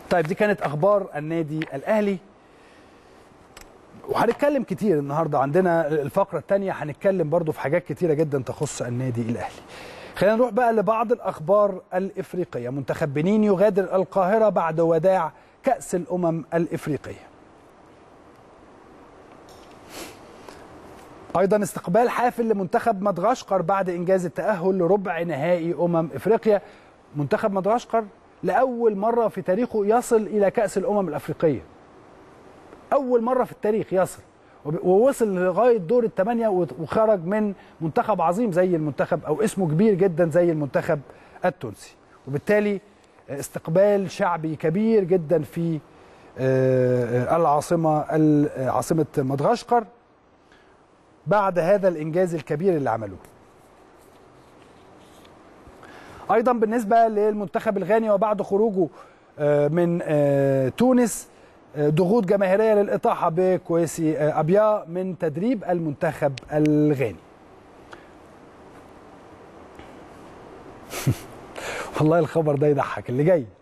طيب دي كانت اخبار النادي الاهلي وهنتكلم كتير النهارده عندنا الفقره الثانيه هنتكلم برضو في حاجات كتيره جدا تخص النادي الاهلي خلينا نروح بقى لبعض الاخبار الافريقيه منتخب بنين يغادر القاهره بعد وداع كاس الامم الافريقيه ايضا استقبال حافل لمنتخب مدغشقر بعد انجاز التاهل لربع نهائي امم افريقيا منتخب مدغشقر لاول مره في تاريخه يصل الى كاس الامم الافريقيه اول مره في التاريخ يصل ووصل لغايه دور الثمانيه وخرج من منتخب عظيم زي المنتخب او اسمه كبير جدا زي المنتخب التونسي وبالتالي استقبال شعبي كبير جدا في العاصمه عاصمه مدغشقر بعد هذا الانجاز الكبير اللي عملوه ايضا بالنسبه للمنتخب الغاني وبعد خروجه من تونس ضغوط جماهيريه للاطاحه بكويسي ابيا من تدريب المنتخب الغاني والله الخبر ده يضحك اللي جاي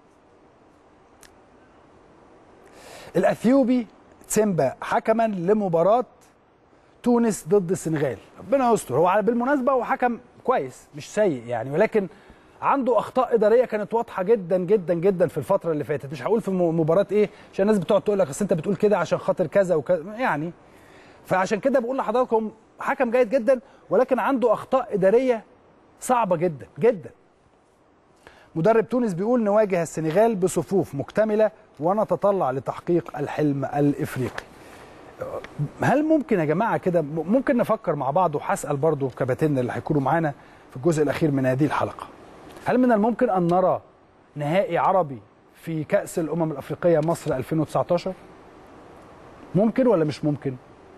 الاثيوبي تسيمبا حكما لمباراه تونس ضد السنغال ربنا يستر هو بالمناسبه هو حكم كويس مش سيء يعني ولكن عنده اخطاء اداريه كانت واضحه جدا جدا جدا في الفتره اللي فاتت مش هقول في مباراه ايه عشان الناس بتقعد تقول لك اصل انت بتقول كده عشان خاطر كذا وكذا يعني فعشان كده بقول لحضراتكم حكم جيد جدا ولكن عنده اخطاء اداريه صعبه جدا جدا مدرب تونس بيقول نواجه السنغال بصفوف مكتمله ونتطلع لتحقيق الحلم الافريقي هل ممكن يا جماعه كده ممكن نفكر مع بعض وهسال برضو كباتننا اللي هيكونوا معانا في الجزء الاخير من هذه الحلقه هل من الممكن ان نرى نهائي عربي في كاس الامم الافريقيه مصر 2019 ممكن ولا مش ممكن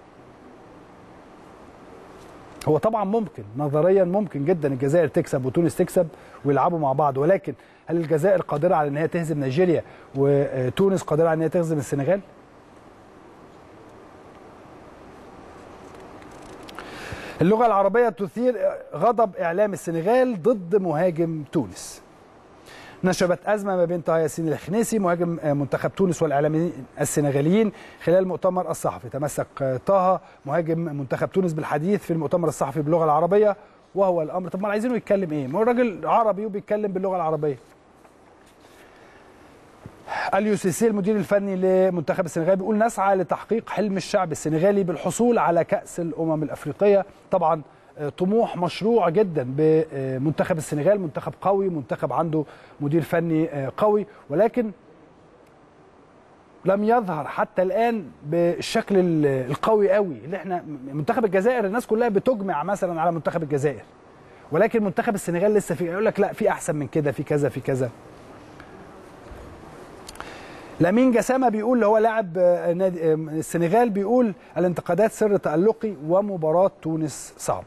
هو طبعا ممكن نظريا ممكن جدا الجزائر تكسب وتونس تكسب ويلعبوا مع بعض ولكن هل الجزائر قادره على ان هي تهزم نيجيريا وتونس قادره على ان هي تهزم السنغال اللغة العربية تثير غضب إعلام السنغال ضد مهاجم تونس نشبت أزمة ما بين طه ياسين الخنيسي مهاجم منتخب تونس والإعلاميين السنغاليين خلال المؤتمر الصحفي تمسك طه مهاجم منتخب تونس بالحديث في المؤتمر الصحفي باللغة العربية وهو الأمر طب ما عايزينه يتكلم إيه؟ ما هو الراجل عربي وبيتكلم باللغة العربية اليو سيسي المدير الفني لمنتخب السنغال بيقول نسعى لتحقيق حلم الشعب السنغالي بالحصول على كأس الأمم الأفريقية طبعا طموح مشروع جدا بمنتخب السنغال منتخب قوي منتخب عنده مدير فني قوي ولكن لم يظهر حتى الآن بالشكل القوي قوي اللي احنا منتخب الجزائر الناس كلها بتجمع مثلا على منتخب الجزائر ولكن منتخب السنغال لسه في يقول لك لا في احسن من كده في كذا في كذا لامين جسامه بيقول اللي هو لاعب نادي السنغال بيقول الانتقادات سر تألقي ومباراة تونس صعبة.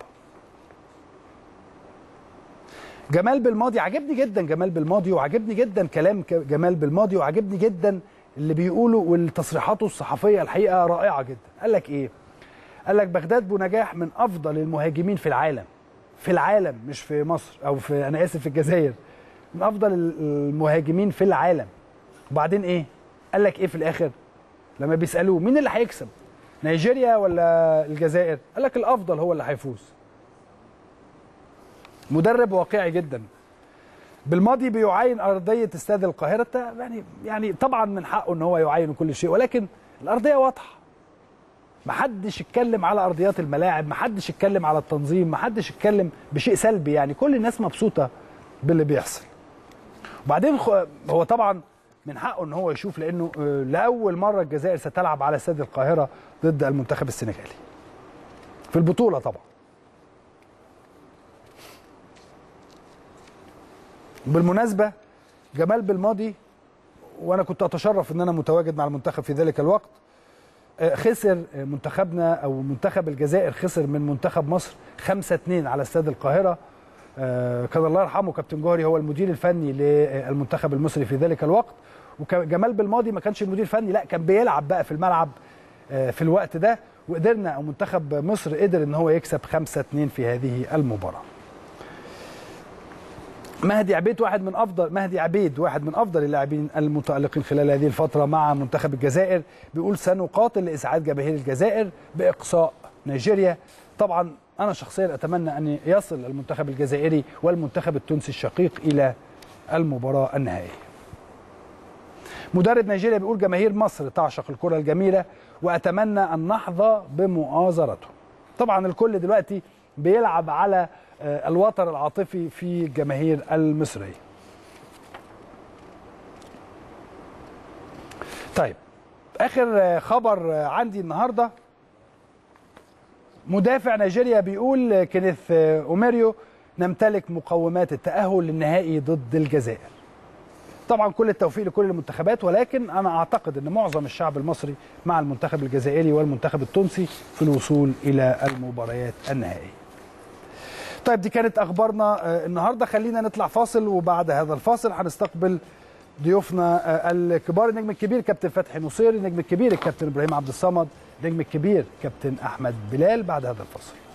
جمال بالماضي عجبني جدا جمال بالماضي وعجبني جدا كلام جمال بالماضي وعجبني جدا اللي بيقوله والتصريحاته الصحفية الحقيقة رائعة جدا. قال لك ايه؟ قال لك بغداد بونجاح من افضل المهاجمين في العالم. في العالم مش في مصر او في انا اسف في الجزائر. من افضل المهاجمين في العالم. وبعدين ايه؟ قال لك ايه في الاخر لما بيسالوه مين اللي هيكسب نيجيريا ولا الجزائر قال لك الافضل هو اللي هيفوز مدرب واقعي جدا بالماضي بيعاين ارضيه استاد القاهره يعني يعني طبعا من حقه ان هو يعاين كل شيء ولكن الارضيه واضحه محدش اتكلم على ارضيات الملاعب محدش اتكلم على التنظيم محدش اتكلم بشيء سلبي يعني كل الناس مبسوطه باللي بيحصل وبعدين هو طبعا من حقه ان هو يشوف لانه لاول مره الجزائر ستلعب على استاد القاهره ضد المنتخب السنغالي في البطوله طبعا بالمناسبه جمال بالماضي وانا كنت اتشرف ان انا متواجد مع المنتخب في ذلك الوقت خسر منتخبنا او منتخب الجزائر خسر من منتخب مصر 5 2 على استاد القاهره كان الله يرحمه كابتن جوهري هو المدير الفني للمنتخب المصري في ذلك الوقت وجمال بالماضي ما كانش المدير الفني لا كان بيلعب بقى في الملعب في الوقت ده وقدرنا او منتخب مصر قدر ان هو يكسب 5 2 في هذه المباراه مهدي عبيد واحد من افضل مهدي عبيد واحد من افضل اللاعبين المتالقين خلال هذه الفتره مع منتخب الجزائر بيقول سنقاتل لاسعاد جماهير الجزائر باقصاء نيجيريا طبعا انا شخصيا اتمنى ان يصل المنتخب الجزائري والمنتخب التونسي الشقيق الى المباراه النهائيه مدرب نيجيريا بيقول جماهير مصر تعشق الكره الجميله واتمنى ان نحظى بمؤازرته طبعا الكل دلوقتي بيلعب على الوتر العاطفي في الجماهير المصريه طيب اخر خبر عندي النهارده مدافع نيجيريا بيقول كينيث اوميريو نمتلك مقومات التاهل للنهائي ضد الجزائر طبعا كل التوفيق لكل المنتخبات ولكن انا اعتقد ان معظم الشعب المصري مع المنتخب الجزائري والمنتخب التونسي في الوصول الى المباريات النهائيه طيب دي كانت اخبارنا النهارده خلينا نطلع فاصل وبعد هذا الفاصل هنستقبل ضيوفنا الكبار النجم الكبير كابتن فتحي نصير النجم الكبير الكابتن ابراهيم عبد الصمد النجم الكبير كابتن احمد بلال بعد هذا الفاصل